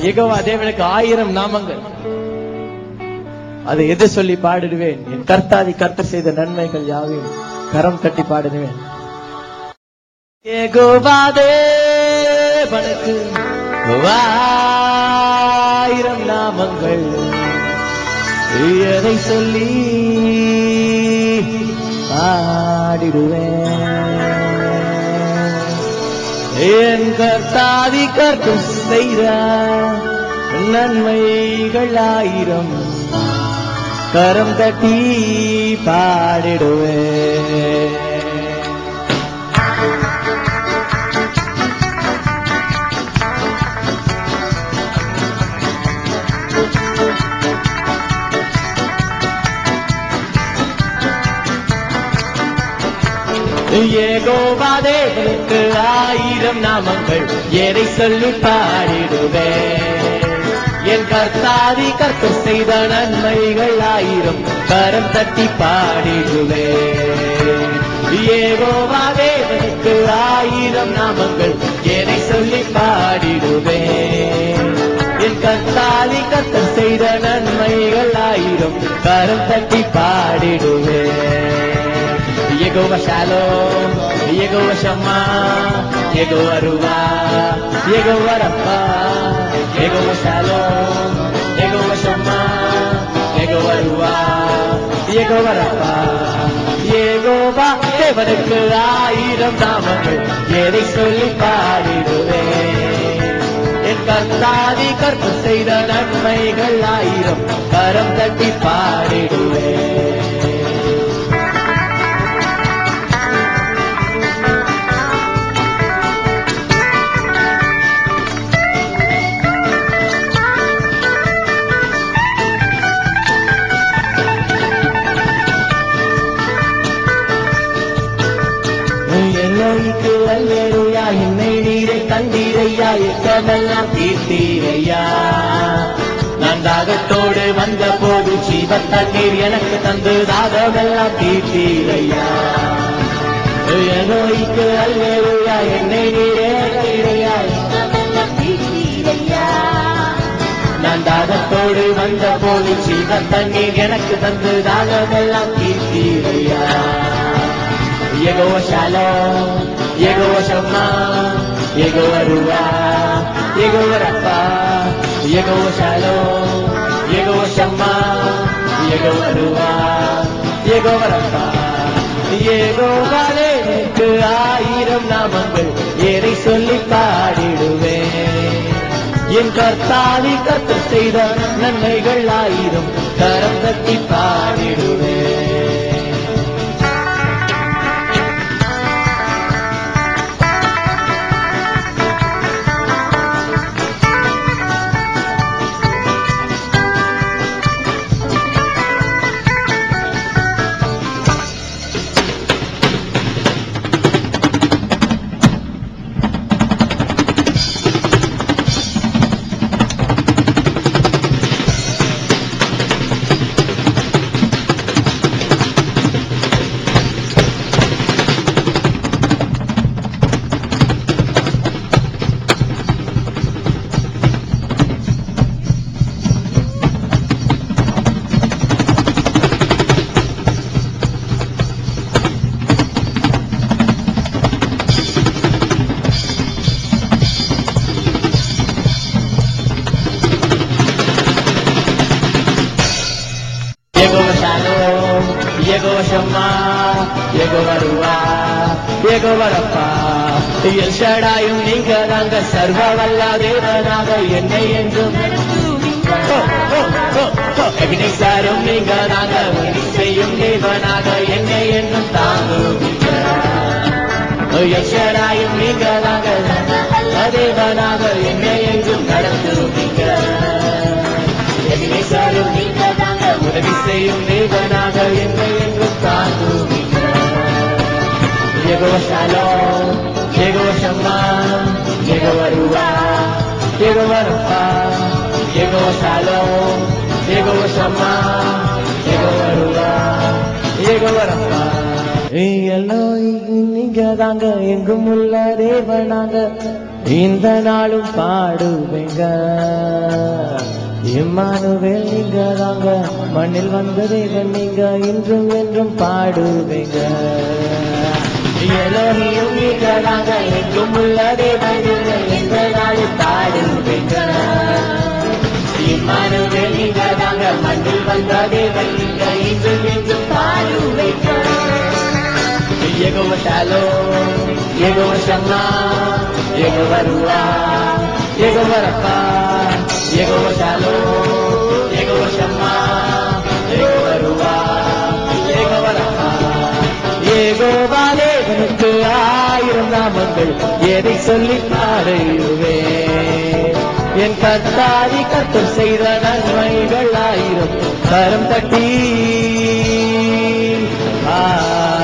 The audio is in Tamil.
யெகோவா தேவனுக்கு ஆயிரம் நாமங்கள் அதை எது சொல்லி பாடிடுவேன் என் கர்த்தாதி கர்த்தர் செய்த நன்மைகள் யாவையும் கரம் தட்டி பாடிடுவேன் யெகோவா தேவனுக்கு ஆயிரம் நாமங்கள் எதை சொல்லி பாடிடுவேன் என் கர்த்தாதி கர்த்தம் செய்த நன்மைகள் ஆயிரம் கரம் தட்டி பாடிடுவேன் ஏகோவா தேவனுக்கு ஆயிரம் நாமங்கள் எதை சொல்லி பாடிடுவேன் என் கர்த்தாதி கர்த்த செய்த நன்மைகள் ஆயிரம் கரம் தட்டி பாடிடுவேன் ஏகோவா தேவனுக்கு ஆயிரம் நாமங்கள் எதை சொல்லி பாடிடுவேன் என் கர்த்தாதி கர்த்த செய்த நன்மைகள் ஆயிரம் கரம் தட்டி பாடிடுவேன் Yegowa Shalom, Yegowa Shama, Yegowa Ruwa, Yegowa Rappa, Yegowa Shalom, Yegowa Shama, Yegowa Ruwa, Yegowa Rappa, Yegowa தேவனுக்கு ஆயிரம் நாமங்கள் எதை சொல்லி பாடிடுவேன் என் கர்த்தாதி கற்பு செய்த நன்மைகள் ஆயிரம் கரம் தட்டி பாடிடுவேன் எல்லைக்கு அல்லேலுயா என்னை நீரை தந்தீரையா எக்கமெல்லாம் தீர்த்தீரையா நான் தாகத்தோடு வந்த போது ஜீவ தண்ணீர் எனக்கு தந்து தாகமெல்லாம் தீர்த்தீரையா எல்லைக்கு அல்லேலுயா என்னை நீரே தீரையா நான் தாகத்தோடு வந்த போது ஜீவ தண்ணீர் எனக்கு தந்து தாகமெல்லாம் தீர்த்தீரையா Yegowa Shalom, Yegowa Shama, Yegowa Ruwa, Yegowa Rapha, Yegowa Shalom, Yegowa Shama, Yegowa Ruwa, Yegowa Rapha, Yegowa எனக்கு ஆயிரம் நாமங்கள் எதை சொல்லி பாடிடுவேன் என் கர்த்தாதி கர்த்த செய்த நன்மைகள் ஆயிரம் கரம் தட்டி பாடிடுவேன் Yegowa Shalom, Yegowa Shama, Yegowa Ruwa, Yegowa Rapha, எல் ஷடாயும் நீங்க நாங்க சர்வ வல்ல தேவனாக என்னை என்றும் அக்னிசாரும் நீங்க நாங்க உதவி செய்யும் தேவனாக என்னை என்றும் தாங்குவீங்க எல் ஷடாயும் நீங்க நாங்க தேவனாக என்னை என்றும் நடத்துவீங்க எபினேசரும் நீங்க தாங்க உதவி செய்யும் தேவனாக என்னை என்றும் தாங்குவீங்க Llegó Shalom, llegó Shama, llegó Aruba, llegó Barufa, llegó Shalom, llegó Shama, llegó Aruba, llegó Barufa. எல்லோய் நீங்க தாங்க எங்கும் உள்ள தேவனாங்க இந்த நாளும் பாடுவேங்க இம்மானுவேல் நீங்க தாங்க மண்ணில் வந்த தேவன் நீங்க இன்றும் என்றும் பாடுவேங்க எல்லோரையும் நீங்க தாங்க எங்கும் உள்ள தேவன் நீங்க இந்த நாளும் பாடுவேங்க இம்மானுவேல் நீங்க தாங்க மண்ணில் வந்த தேவன் நீங்க இன்றும் என்றும் பாடுவேங்க Llegó Shalom, llegó Shama, llegó Barúa, llegó Barapá, llegó Shalom, llegó Shama, llegó Barúa, llegó Barapá. llegó வாலேவனுக்கு ஆயிரம் நாமங்கள் எதை சொல்லி பாடுவே என் கத்தாதி கத்தர் செய்த நன்மைகள் ஆயிரம் கரம் தட்டி ஆ